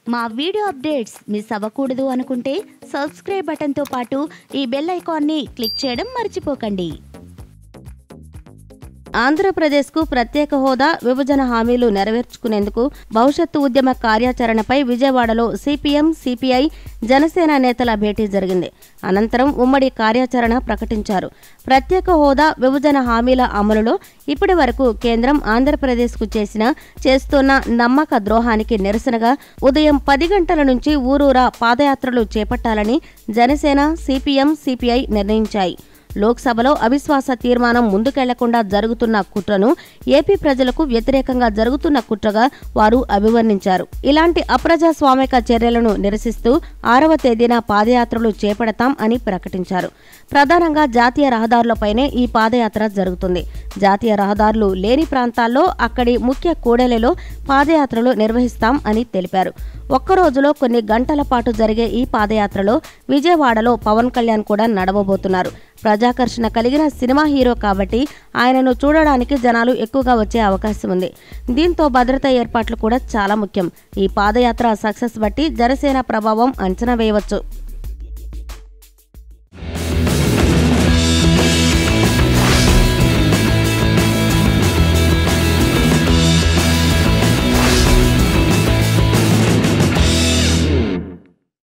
మా video updates miss అవ్వకూడదు అనుకుంటే సబ్స్క్రైబ్ బటన్తో పాటు ఈ బెల్ ఐకాన్ని క్లిక్ చేయడం మర్చిపోకండి ఆంధ్రప్రదేశ్కు ప్రత్యేక హోదా విభజన హామీలు నెరవేర్చుకునేందుకు భవిష్యత్తు ఉద్యమ కార్యాచరణపై విజయవాడలో సిపిఎం సిపిఐ జనసేన నేతల భేటీ జరిగింది అనంతరం ఉమ్మడి కార్యాచరణ ప్రకటించారు ప్రత్యేక హోదా విభజన హామీల అమలులో ఇప్పటి వరకు కేంద్రం ఆంధ్రప్రదేశ్కు చేసిన చేస్తున్న నమ్మక ద్రోహానికి నిరసనగా ఉదయం పది గంటల నుంచి ఊరూరా పాదయాత్రలు చేపట్టాలని జనసేన సిపిఎం సిపిఐ నిర్ణయించాయి లోక్సభలో అవిశ్వాస తీర్మానం ముందుకెళ్లకుండా జరుగుతున్న కుట్రను ఏపీ ప్రజలకు వ్యతిరేకంగా జరుగుతున్న కుట్రగా వారు అభివర్ణించారు ఇలాంటి అప్రజాస్వామిక చర్యలను నిరసిస్తూ ఆరవ తేదీన పాదయాత్రలు చేపడతాం అని ప్రకటించారు ప్రధానంగా జాతీయ రహదారులపైనే ఈ పాదయాత్ర జరుగుతుంది జాతీయ రహదారులు లేని ప్రాంతాల్లో అక్కడి ముఖ్య కూడలిలో పాదయాత్రలు నిర్వహిస్తాం అని తెలిపారు ఒక్క రోజులో కొన్ని గంటల పాటు జరిగే ఈ పాదయాత్రలో విజయవాడలో పవన్ కళ్యాణ్ కూడా నడవబోతున్నారు ప్రజాకర్షణ కలిగిన సినిమా హీరో కాబట్టి ఆయనను చూడడానికి జనాలు ఎక్కువగా వచ్చే అవకాశం ఉంది దీంతో భద్రతా ఏర్పాట్లు కూడా చాలా ముఖ్యం ఈ పాదయాత్ర సక్సెస్ బట్టి జనసేన ప్రభావం అంచనా వేయవచ్చు